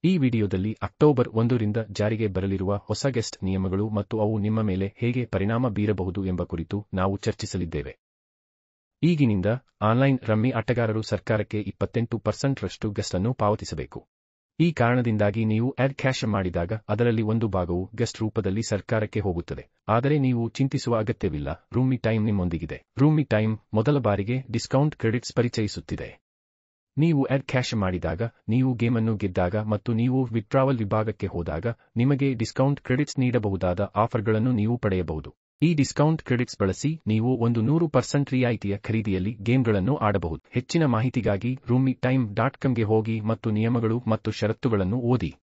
ಈ ವಿಡಿಯೋದಲ್ಲಿ ಅಕ್ಟೋಬರ್ ಒಂದರಿಂದ ಜಾರಿಗೆ ಬರಲಿರುವ ಹೊಸ ಗೆಸ್ಟ್ ನಿಯಮಗಳು ಮತ್ತು ಅವು ನಿಮ್ಮ ಮೇಲೆ ಹೇಗೆ ಪರಿಣಾಮ ಬೀರಬಹುದು ಎಂಬ ಕುರಿತು ನಾವು ಚರ್ಚಿಸಲಿದ್ದೇವೆ ಈಗಿನಿಂದ ಆನ್ಲೈನ್ ರಮ್ಮಿ ಆಟಗಾರರು ಸರ್ಕಾರಕ್ಕೆ ಇಪ್ಪತ್ತೆಂಟು ಪರ್ಸೆಂಟ್ರಷ್ಟು ಗೆಸ್ಟ್ ಅನ್ನು ಪಾವತಿಸಬೇಕು ಈ ಕಾರಣದಿಂದಾಗಿ ನೀವು ಆಡ್ ಕ್ಯಾಶ್ ಮಾಡಿದಾಗ ಅದರಲ್ಲಿ ಒಂದು ಭಾಗವು ಗೆಸ್ಟ್ ರೂಪದಲ್ಲಿ ಸರ್ಕಾರಕ್ಕೆ ಹೋಗುತ್ತದೆ ಆದರೆ ನೀವು ಚಿಂತಿಸುವ ಅಗತ್ಯವಿಲ್ಲ ರೂಮಿ ಟೈಮ್ ನಿಮ್ಮೊಂದಿಗಿದೆ ರೂಮಿ ಟೈಮ್ ಮೊದಲ ಬಾರಿಗೆ ಡಿಸ್ಕೌಂಟ್ ಕ್ರೆಡಿಟ್ಸ್ ಪರಿಚಯಿಸುತ್ತಿದೆ ನೀವು ಆಡ್ ಕ್ಯಾಶ್ ಮಾಡಿದಾಗ ನೀವು ಗೇಮನ್ನು ಗೆದ್ದಾಗ ಮತ್ತು ನೀವು ವಿತ್ಡ್ರಾವಲ್ ವಿಭಾಗಕ್ಕೆ ಹೋದಾಗ ನಿಮಗೆ ಡಿಸ್ಕೌಂಟ್ ಕ್ರೆಡಿಟ್ಸ್ ನೀಡಬಹುದಾದ ಆಫರ್ಗಳನ್ನು ನೀವು ಪಡೆಯಬಹುದು ಈ ಡಿಸ್ಕೌಂಟ್ ಕ್ರೆಡಿಟ್ಸ್ ಬಳಸಿ ನೀವು ಒಂದು ನೂರು ಪರ್ಸೆಂಟ್ ರಿಯಾಯಿತಿಯ ಖರೀದಿಯಲ್ಲಿ ಗೇಮ್ಗಳನ್ನು ಆಡಬಹುದು ಹೆಚ್ಚಿನ ಮಾಹಿತಿಗಾಗಿ ರೂಮಿ ಟೈಮ್ ಡಾಟ್ ಕಾಮ್ಗೆ ಹೋಗಿ ಮತ್ತು ನಿಯಮಗಳು ಮತ್ತು ಷರತ್ತುಗಳನ್ನು ಓದಿ